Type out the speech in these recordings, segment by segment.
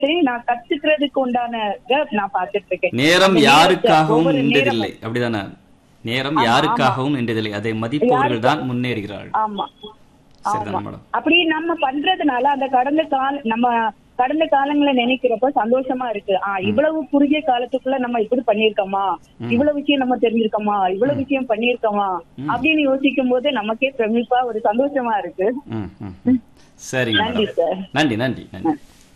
நான் கத்துக்கிறதுக்கு உண்டான இத நான் பார்த்துட்டு இருக்கேன் நேரம் அந்த நேரத்தை, யாருக்காகவும் ஒவ்வொரு நின்றதில்லை நேரமும். அப்படிதானே நேரம் ஆமா, யாருக்காகவும் நின்றதில்லை அதை மதிப்பவர்கள் தான் முன்னேறுகிறார்கள் ஆமா சரிதானே ஆமா மேடம் அப்படி நம்ம பண்றதுனால அந்த கடந்த கால நம்ம கடந்த காலங்களை நினைக்கிறப்ப சந்தோஷமா இருக்கு ஆ இவ்வளவு குறுகிய காலத்துக்குள்ள நம்ம இப்படி பண்ணிருக்கோமா இவ்வளவு விஷயம் நம்ம தெரிஞ்சிருக்கோமா இவ்வளவு விஷயம் பண்ணிருக்கோமா அப்படின்னு யோசிக்கும் போது நமக்கே பிரமிப்பா ஒரு சந்தோஷமா இருக்கு ம், ம், ம். சரிங்க நன்றி மேடம் சார் நன்றி நன்றி நன்றி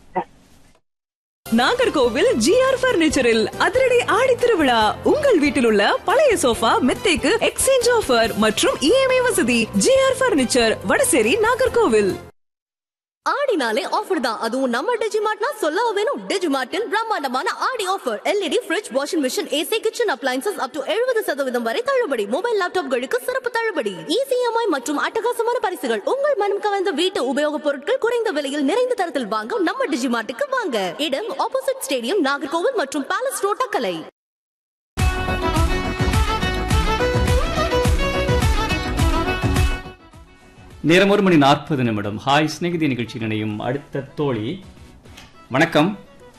நாகர்கோவில் ஜிஆர் பர்னிச்சரில் அதிரடி ஆடி திருவிழா உங்கள் வீட்டில் உள்ள பழைய சோஃபா மெத்தைக்கு எக்ஸ்சேஞ்ச் ஆஃபர் மற்றும் இஎம்ஐ வசதி ஜிஆர் பர்னிச்சர் வடசேரி நாகர்கோவில் ஆடினாலே ஆஃபர் தான் அதுவும் நம்ம டிஜிமார்ட்னா சொல்லவா வேணும் டிஜிமார்ட்டில் பிரம்மாண்டமான Aadi offer LED fridge washing machine AC kitchen appliances up to எழுபது சதவீதம் வரை தள்ளுபடி மொபைல் லேப்டாப்களுக்கு சிறப்பு தள்ளுபடி இசிஎம்ஐ மற்றும் அட்டகாசமான பரிசுகள் உங்கள் மனம் கவர்ந்த வீட்டு உபயோகப் பொருட்கள் குறைந்த விலையில் நிறைந்த தரத்தில் வாங்க நம்ம டிஜிமார்ட்டுக்கு வாங்க இடம் ஆப்போசிட் ஸ்டேடியம் நாகர்கோவில் மற்றும் பேலஸ் ரோட் தக்கலை நேரம் ஒரு மணி நாற்பது நிமிடம் ஹாய் சிநேகிதி நிகழ்ச்சி நினையும் அடுத்த தோழி வணக்கம்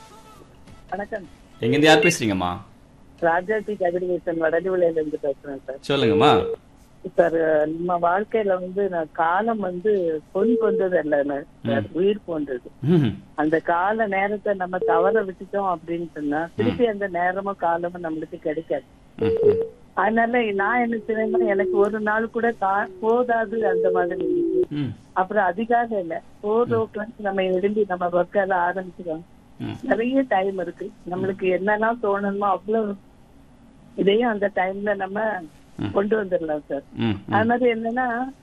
வணக்கம் எங்கேருந்து யார் பேசுறீங்கம்மா ராஜாஜி கதிரவேசன் வடலிவிலையில இருந்து பேசுறேன் சார் சொல்லுங்கம்மா சார் நம்ம வாழ்க்கையில வந்து நான் காலம் வந்து பொன் கொண்டது இல்லைன்னு சார் உயிர் போன்றது ம், அந்த கால நேரத்தை நம்ம தவற விட்டுட்டோம் அப்படின்னு சொன்னா திருப்பி அந்த நேரமும் காலமும் நம்மளுக்கு கிடைக்காது ம், ம். அதனால நான் என்ன செய்வேன்னா எனக்கு ஒரு நாள் கூட கா- போதாது அந்த மாதிரி இருந்துச்சு ம், அப்புறம் அதிகாரம் இல்ல போர் ஓ கிளாஸ் நம்ம எழுதி நம்ம ஒர்க் எல்லாம் ஆரம்பிச்சிடும் ம். நிறைய டைம் இருக்கு நம்மளுக்கு என்னெல்லாம் தோணணுமோ அவ்வளவு இதையும் அந்த டைம்ல நம்ம கொண்டு வந்துடலாம் சார் ம், ம். அது மாதிரி என்னன்னா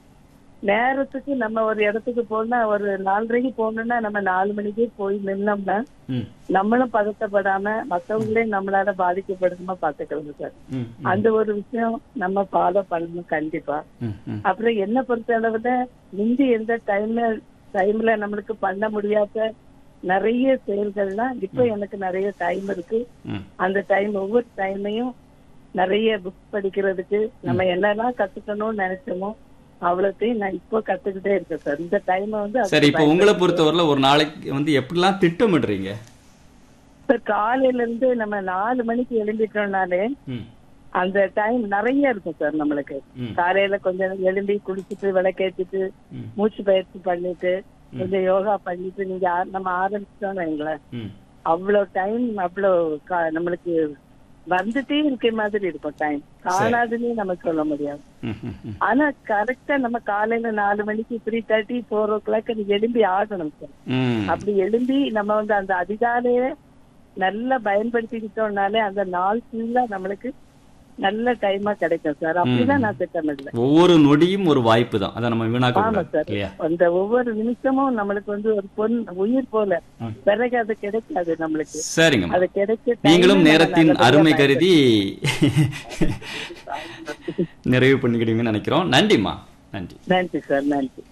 நேரத்துக்கு நம்ம ஒரு இடத்துக்கு போனா ஒரு நாலரைக்கு போகணும்னா நம்ம நாலு மணிக்கே போய் நின்னோம்னா ம், நம்மளும் பதட்டப்படாம மத்தவங்களையும் நம்மளால பாதிக்கப்படுமா பாத்துக்கலாம் சார் ம், அந்த ஒரு விஷயம் நம்ம ஃபாலோ பண்ணணும் கண்டிப்பா ம், ம். அப்புறம் என்ன பொறுத்த அளவுல முந்தி எந்த டைம்ல டைம்ல நம்மளுக்கு பண்ண முடியாத நிறைய செயல்கள்லாம் இப்ப எனக்கு நிறைய டைம் இருக்கு ம். அந்த டைம் ஒவ்வொரு டைமையும் நிறைய புக் படிக்கிறதுக்கு நம்ம என்னெல்லாம் கத்துக்கணும்னு நினைச்சோமோ அவ்வளோத்தையும் நான் இப்போ கத்துக்கிட்டே இருக்கேன் சார் இந்த டைம் வந்து அதுக்கு சரி இப்போ உங்களை பொறுத்தவரையில ஒரு நாளைக்கு வந்து எப்படிலாம் திட்டமிடுறீங்க சார் காலையில இருந்து நம்ம நாலு மணிக்கு எழுந்திட்டோம்னாலே ம், அந்த டைம் நிறைய இருக்கும் சார் நம்மளுக்கு ம். காலையில கொஞ்சம் எழும்பி குளிச்சுட்டு விளக்கேற்றிட்டு ம். மூச்சு பயிற்சி பண்ணிட்டு கொஞ்சம் யோகா பண்ணிட்டு நீங்க ஆ- நம்ம ஆரம்பிச்சோம்னு வைங்களேன் ம். அவ்வளவு டைம் அவ்வளவு கா- நம்மளுக்கு வந்துட்டே இருக்க மாதிரி இருக்கும் டைம் காணாதுன்னே நம்ம சொல்ல முடியாது ம், ம், ம். ஆனா கரெக்டா நம்ம காலையில நாலு மணிக்கு three thirty four o'clock எழும்பி ஆகணும் சார் ம். அப்படி எழும்பி நம்ம வந்து அந்த அதிகாலைய நல்லா பயன்படுத்திக்கிட்டோம்னாலே அந்த நாள் ஃபுல்லா நம்மளுக்கு நல்ல டைமா கிடைக்கும் சார் அப்படிதான் நான் திட்டமிடுறேன் ஒவ்வொரு நொடியும் ஒரு வாய்ப்பு தான் அதை நம்ம வீணாக்க ஆமா கூடாது சார் இல்லையா அந்த ஒவ்வொரு நிமிஷமும் நம்மளுக்கு வந்து ஒரு பொன் உயிர் போல ம். பிறகு அது கிடைக்காது நம்மளுக்கு சரிங்கம்மா அது கிடைக்க time நீங்களும் நம்ம நேரத்தின் நல்லபடியா அருமை பயன்படுத்தணும். கருதி நிறைவு பண்ணிக்கிடுவீங்கன்னு நினைக்கிறோம் நன்றிம்மா நன்றி நன்றி சார் நன்றி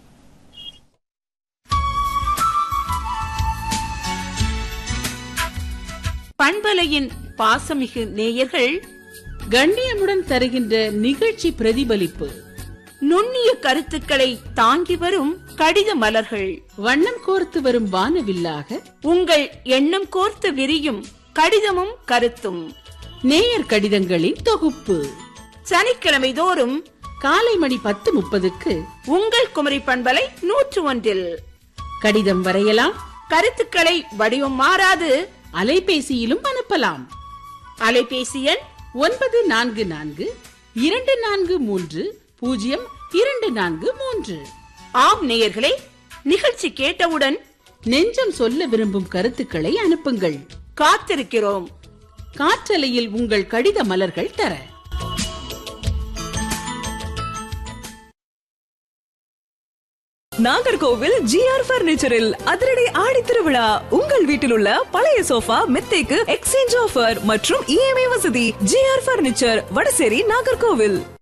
பண்பலையின் பாசமிகு நேயர்கள் கண்ணியமுடன் தருகின்ற நிகழ்ச்சி பிரதிபலிப்பு நுண்ணிய கருத்துக்களை தாங்கி வரும் கடித மலர்கள் வண்ணம் கோர்த்து வரும் வானவில்லாக உங்கள் எண்ணம் கோர்த்து விரியும் கடிதமும் கருத்தும் நேயர் கடிதங்களின் தொகுப்பு சனிக்கிழமை தோறும் காலை மணி பத்து முப்பதுக்கு உங்கள் குமரி பண்பலை நூற்று ஒன்றில் கடிதம் வரையலாம் கருத்துக்களை வடிவம் மாறாது அலைபேசியிலும் அனுப்பலாம் அலைபேசி எண் ஒன்பது நான்கு நான்கு இரண்டு நான்கு மூன்று பூஜ்ஜியம் இரண்டு நான்கு மூன்று ஆம் நேயர்களே நிகழ்ச்சி கேட்டவுடன் நெஞ்சம் சொல்ல விரும்பும் கருத்துக்களை அனுப்புங்கள் காத்திருக்கிறோம் காற்றலையில் உங்கள் கடித மலர்கள் தர நாகர்கோவில் ஜிஆர் பர்னிச்சரில் அதிரடி ஆடி திருவிழா உங்கள் வீட்டில் உள்ள பழைய சோஃபா மெத்தைக்கு எக்ஸ்சேஞ்ச் ஆஃபர் மற்றும் இஎம்ஐ வசதி ஜிஆர் பர்னிச்சர் வடசேரி நாகர்கோவில்